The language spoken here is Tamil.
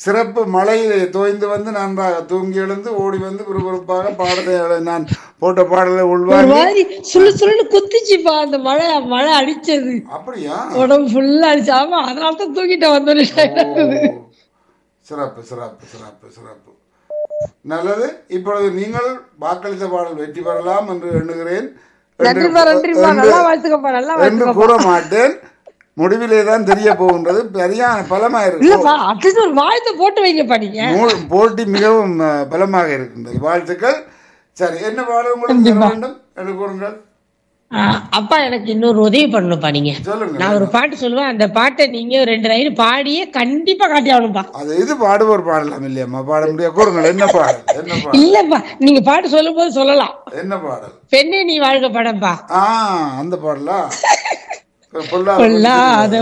சிறப்பு மழையிலே தோய்ந்து வந்து நன்றாக தூங்கி எழுந்து ஓடி வந்து விறுவிறுப்பாக பாடலை எழு- நான் போட்ட பாடலை ஒரு உள்வாங்கி மாதிரி சுள்ளு சுள்ளுன்னு குத்திச்சுப்பா அந்த மழை மழை அடிச்சது அப்படியா உடம்பு ஃபுல்லா அடிச்சு ஆமா அதனால தான் தூக்கிட்டு வந்தோம் ஓ. சிறப்பு சிறப்பு சிறப்பு சிறப்பு நல்லது இப்பொழுது நீங்கள் வாக்களித்த பாடல் வெற்றி பெறலாம் என்று எண்ணுகிறேன் நன்றிப்பா நன்றிப்பா என்று- நல்லா வாழ்த்துக்கப்பா நல்லா என்று வாழ்த்துக்கப்பா கூற மாட்டேன் முடிவிலே தான் தெரிய போகின்றது சரியான பலமா இருக்கு இல்லப்பா அட்லீஸ்ட் ஒரு வாழ்த்தை போட்டு வைங்கப்பா நீங்க மூ- போட்டி மிகவும் அஹ், பலமாக இருக்கின்றது வாழ்த்துக்கள் சரி என்ன பாடல் உங்களுக்கு தர வேண்டும் என்று கூறுங்கள் ஆ, அப்பா எனக்கு இன்னொரு உதவி பண்ணணும்ப்பா நீங்க சொல்லுங்க நான் ஒரு பாட்டு சொல்லுவேன் அந்த பாட்டை நீங்க ரெண்டு லைன் பாடியே கண்டிப்பா காட்டி ஆகணும்ப்பா அது இது பாடுவோர் பாடலாம் இல்லையம்மா பாட முடியாது கூறுங்கள் என்ன பாடல் என்ன பாடல் இல்லப்பா நீங்க பாட்டு சொல்லும் போது சொல்லலாம் என்ன பாடல் பெண்ணே நீ வாழ்க படம்பா ஆ அந்த பாடலா பொல்லாத பொல்லாத